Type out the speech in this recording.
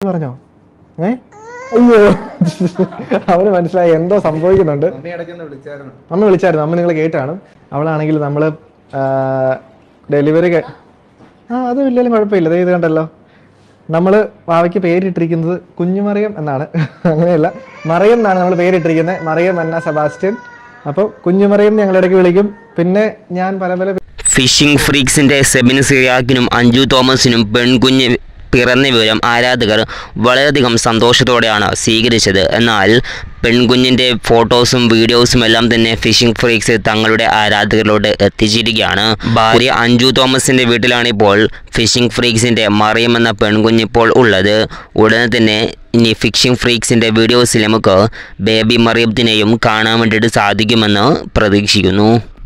പറഞ്ഞോ ഏ അയ്യോ അവന് മനസ്സിലായി എന്തോ സംഭവിക്കുന്നുണ്ട് മമ്മി ഇടയ്ക്കൊന്ന് വിളിച്ചായിരുന്നു അമ്മ വിളിച്ചായിരുന്നു അമ്മ നിങ്ങൾ കേട്ടാണ് അവളാണെങ്കിൽ നമ്മൾ ഡെലിവറി ആ അത് വലിയാലും കുഴപ്പമില്ല ദേ ഇത് കണ്ടല്ലോ നമ്മൾ വാവയ്ക്ക് പേരിട്ടിരിക്കുന്നത് കുഞ്ഞുമറിയം എന്നാണ് അങ്ങനെയല്ല മറിയം എന്നാണ് നമ്മൾ പേരിട്ടിരിക്കുന്നത് മറിയം അന്ന സെബാസ്റ്റ്യൻ അപ്പോൾ കുഞ്ഞുമറിയം എന്ന് ഞങ്ങളിടയ്ക്ക് വിളിക്കും പിന്നെ ഞാൻ പല പല ഫിഷിംഗ് ഫ്രീക്സിന്റെ സെബിൻ സിറിയാക്കിനും അഞ്ജു തോമസിനും പെൺകുഞ്ഞ് പിറന്ന വിവരം ആരാധകർ വളരെയധികം സന്തോഷത്തോടെയാണ് സ്വീകരിച്ചത് എന്നാൽ പെൺകുഞ്ഞിൻ്റെ ഫോട്ടോസും വീഡിയോസും എല്ലാം തന്നെ ഫിഷിംഗ് ഫ്രീക്സ് തങ്ങളുടെ ആരാധകരോട് എത്തിച്ചിരിക്കുകയാണ് ഭാര്യ അഞ്ജു തോമസിൻ്റെ വീട്ടിലാണ് ഇപ്പോൾ ഫിഷിംഗ് ഫ്രീക്സിൻ്റെ മറിയം എന്ന പെൺകുഞ്ഞ് ഇപ്പോൾ ഉള്ളത് ഉടനെ തന്നെ ഇനി ഫിഷിംഗ് ഫ്രീക്സിൻ്റെ വീഡിയോസിൽ നമുക്ക് ബേബി മറിയത്തിനെയും കാണാൻ വേണ്ടിയിട്ട് സാധിക്കുമെന്ന് പ്രതീക്ഷിക്കുന്നു